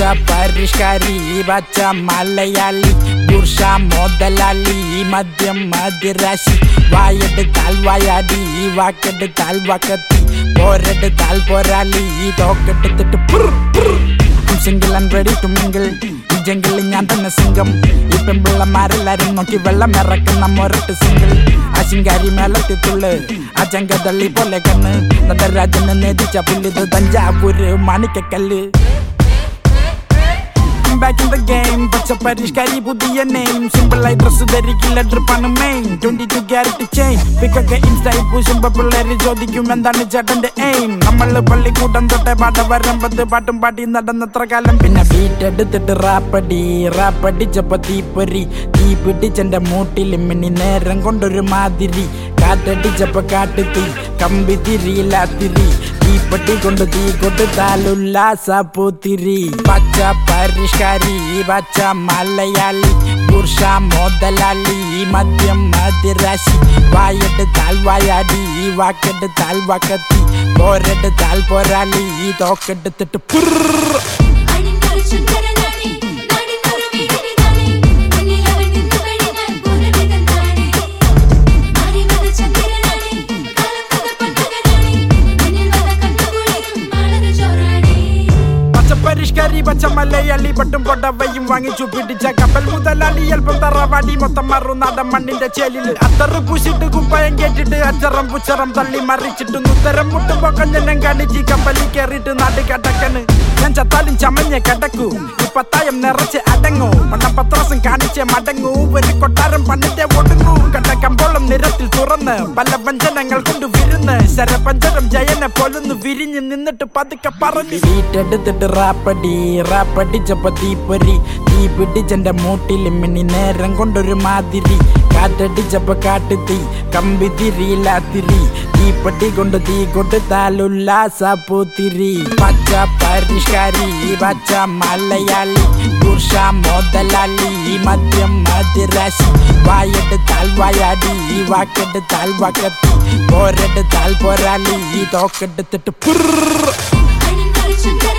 പരിഷ്കാരി പച്ച മലയാളി പുരുഷ മുതലാളി മദ്യം മതിരാശി വായെടുത്താൽ വായാടി വാക്കെടുത്താൽ വാക്കത്തി പോരെടുത്താൽ പോരാളി തോക്കെടുത്തിട്ട് single and ready to mingle ഈ ജംഗിളിൽ ഞാൻ തന്നെ സിംഗം ഈ പെൺപിള്ളമാരെല്ലാരും നോക്കി വെള്ളം ഇറക്കുന്ന മൊരട്ട് സിംഗിൾ ആ ശിങ്കാരി മേളത്തിത്തുള്ളു ആ ചങ്കതള്ളി പോലെ കണ്ണ് നടരാജന് നേതിച്ച പുല്ലിത് തഞ്ചാവൂര് മാണിക്കക്കല്ല് ബാക്ക് ഇൻ ദ ഗെയിം പച്ച പരിഷ്കാരി പുതിയ നെയിം സിമ്പിൾ ആയി ഡ്രസ് ധരിക്കില്ല ഡ്രിപ്പാണ് main twenty two carat chain പിക്കൊക്കെ ഇൻസ്റ്റൈൽ പൂശുമ്പോ പിള്ളേര് ചോദിക്കും എന്താണ് ചേട്ടന്റെ എയിം നമ്മള് പള്ളിക്കൂട്ടം തൊട്ടേ പാട്ട വരമ്പത്ത് പാട്ടും പാട്ടി നടന്നത്ര കാലം പിന്നെ ബീറ്റ് എടുത്തിട്ട് റാപ്പടി റാപ്പടിച്ചപ്പോ തീപ്പൊരി തീ പിടിച്ചെന്റെ മൂട്ടിൽ മിന്നി നേരം കൊണ്ടൊരു മാതിരി കാറ്റടിച്ചപ്പോ കാട്ടുതീ കമ്പി തിരിയില്ല തിരി തീപ്പെട്ടി കൊണ്ട് തീ കൊടുത്താലുല്ലാസ പൂത്തിരി പച്ച പരിഷ്കാരി പച്ച മലയാളി പുരുഷ മുതലാളി മദ്യം മതിരാശി വായെടുത്താൽ വായാടി വാക്കെടുത്താൽ വാക്കത്തി പോരെടുത്താൽ പോരാളി തോക്കെടുത്തിട്ട് പുറ അണിഞ്ഞൊരു ചുണ്ടരനാണി നാടിനൊരു വീടിനാണി മുന്നിലവൻ നിന്നു കഴിഞ്ഞാൽ പൂരവിതനാണി മാറി വന്ന ചന്ദ്രനാണി കാലം വന്ന പണ്ടകനാണി മുന്നിൽ വന്ന കണ്ണുകുളിരും മാളന ചോറാണി പച്ചപ്പരിഷ്കാരി പച്ച മലയാളി പട്ടും പൊടവയും വാങ്ങിച്ചു പിടിച്ച കപ്പൽ മുതലാളി അല്പം തറവാടി മൊത്തം മറുനാടൻ മണ്ണിന്റെ ചേലില് അത്തറ് പൂശിട്ട് കുപ്പായം കേട്ടിട്ട് അച്ചറം പുച്ചറം തള്ളി മറിച്ചിട്ട് ഉത്തരം മുട്ടുമ്പോ കഞ്ഞനം കാണിച്ച് കപ്പലിൽ കേറിയിട്ട് നാട് കടക്കണ് ഞാൻ ചത്താലും ചമഞ്ഞ കിടക്കൂ ഈ പത്തായം നിറച്ച് അടങ്ങൂ മണ്ണപ്പത്രാസം കാണിച്ച് മടങ്ങൂ ഒരു കൊട്ടാരം പണിന്റെ ഒടുങ്ങൂ കണ്ട കമ്പോളം നിരത്തിൽ തുറന്ന് പല വഞ്ചനങ്ങൾ കൊണ്ട് വിരുന്ന് ശരപഞ്ചരം ജയനെ പോലൊന്ന് വിരിഞ്ഞ് നിന്നിട്ട് പതുക്കെ പറഞ്ഞു വീട്ടെടുത്തിട്ട് റാപ്പടി റാപ്പടിച്ചപ്പോ തീപ്പൊരി തീ പിടിച്ചെന്റെ മൂട്ടിൽ മിന്നി നേരം കൊണ്ടൊരു മാതിരി കാറ്റടിച്ചപ്പോ കാട്ടുതീ കമ്പി തിരിയില്ല തിരി തീപ്പെട്ടി കൊണ്ട് തീ കൊടുത്താലുല്ലാസ പൂത്തിരി പച്ച പരിഷ്കാരി പച്ച മലയാളി പുരുഷ മുതലാളി മദ്യം മതിരാശി വായെടുത്താൽ വായാടി വാക്കെടുത്താൽ വാക്കത്തി പോരെടുത്താൽ പോരാളി തോക്കെടുത്തിട്ട് പുറ അണിഞ്ഞൊരു ചുണ്ടരനാണി